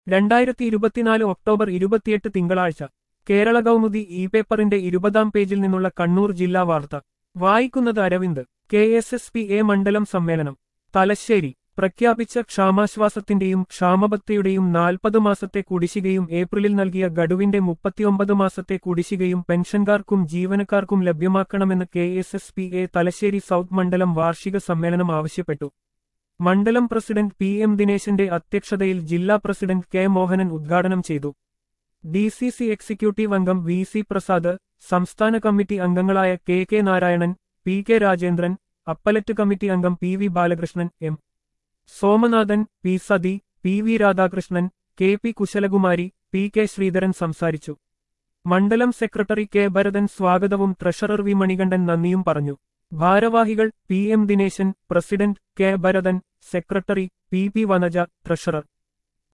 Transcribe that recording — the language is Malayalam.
രണ്ടായിരത്തി ഇരുപത്തിനാല് ഒക്ടോബർ ഇരുപത്തിയെട്ട് തിങ്കളാഴ്ച കേരള കൗമുദി ഇ പേപ്പറിന്റെ ഇരുപതാം പേജിൽ നിന്നുള്ള കണ്ണൂർ ജില്ലാ വാർത്ത വായിക്കുന്നത് Aravind K S S P A മണ്ഡലം സമ്മേളനം തലശ്ശേരി പ്രഖ്യാപിച്ച ക്ഷാമാശ്വാസത്തിന്റെയും ക്ഷാമബത്തയുടെയും നാൽപ്പത് മാസത്തെ കുടിശ്ശികയും ഏപ്രിലിൽ നൽകിയ ഗഡുവിന്റെ മുപ്പത്തിയൊമ്പത് മാസത്തെ കുടിശ്ശികയും പെൻഷൻകാർക്കും ജീവനക്കാർക്കും ലഭ്യമാക്കണമെന്ന് K S S P A Thalassery south മണ്ഡലം വാർഷിക സമ്മേളനം ആവശ്യപ്പെട്ടു മണ്ഡലം പ്രസിഡന്റ് പി എം ദിനേശന്റെ അധ്യക്ഷതയിൽ ജില്ലാ പ്രസിഡന്റ് കെ മോഹനൻ ഉദ്ഘാടനം ചെയ്തു ഡി സി സി എക്സിക്യൂട്ടീവ് അംഗം വി സി പ്രസാദ് സംസ്ഥാന കമ്മിറ്റി അംഗങ്ങളായ K K Narayanan P K Rajendran appellate committee അംഗം P V Balakrishnan M Somanathan P Sathi P V Radhakrishnan K P Kusalakumari P K Sreedharan സംസാരിച്ചു മണ്ഡലം സെക്രട്ടറി കെ ഭരതൻ സ്വാഗതവും ട്രഷറർ വി മണികണ്ഠൻ നന്ദിയും പറഞ്ഞു ഭാരവാഹികൾ P M Dineshan president K Bharathan secretary P P Vanaja treasurer